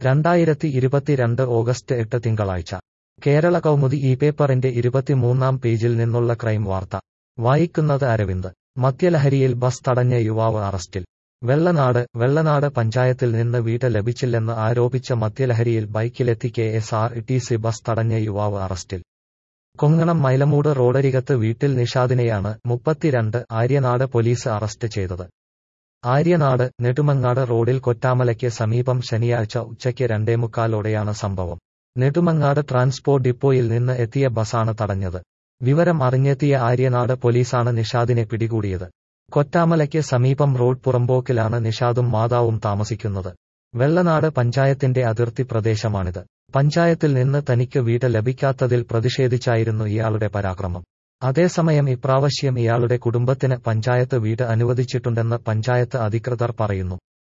രണ്ടായിരത്തി ഇരുപത്തിരണ്ട് ഓഗസ്റ്റ് എട്ട് തിങ്കളാഴ്ച കേരള കൗമുദി ഈ പേപ്പറിന്റെ ഇരുപത്തിമൂന്നാം പേജിൽ നിന്നുള്ള ക്രൈം വാർത്ത വായിക്കുന്നത് അരവിന്ദ് മദ്യലഹരിയിൽ ബസ് തടഞ്ഞ യുവാവ് അറസ്റ്റിൽ വെള്ളനാട് വെള്ളനാട് പഞ്ചായത്തിൽ നിന്ന് വീട് ലഭിച്ചില്ലെന്ന് ആരോപിച്ച മദ്യലഹരിയിൽ ബൈക്കിലെത്തി K S R T C bus തടഞ്ഞ യുവാവ് അറസ്റ്റിൽ കൊങ്ങണം മൈലമൂട് റോഡരികത്ത് വീട്ടിൽ നിഷാദിനെയാണ് മുപ്പത്തിരണ്ട് ആര്യനാട് പോലീസ് അറസ്റ്റ് ചെയ്തത് ആര്യനാട് നെടുമങ്ങാട് റോഡിൽ കൊറ്റാമലയ്ക്ക് സമീപം ശനിയാഴ്ച ഉച്ചയ്ക്ക് രണ്ടേമുക്കാലോടെയാണ് സംഭവം നെടുമങ്ങാട് ട്രാൻസ്പോർട്ട് ഡിപ്പോയിൽ നിന്ന് എത്തിയ ബസാണ് തടഞ്ഞത് വിവരം അറിഞ്ഞെത്തിയ ആര്യനാട് പോലീസാണ് നിഷാദിനെ പിടികൂടിയത് കൊറ്റാമലയ്ക്ക് സമീപം റോഡ് പുറമ്പോക്കിലാണ് നിഷാദും മാതാവും താമസിക്കുന്നത് വെള്ളനാട് പഞ്ചായത്തിന്റെ അതിർത്തി പ്രദേശമാണിത് പഞ്ചായത്തിൽ നിന്ന് തനിക്ക് വീട് ലഭിക്കാത്തതിൽ പ്രതിഷേധിച്ചായിരുന്നു ഇയാളുടെ പരാക്രമം അതേസമയം ഇപ്രാവശ്യം ഇയാളുടെ കുടുംബത്തിന് പഞ്ചായത്ത് വീട് അനുവദിച്ചിട്ടുണ്ടെന്ന് പഞ്ചായത്ത് അധികൃതർ പറയുന്നു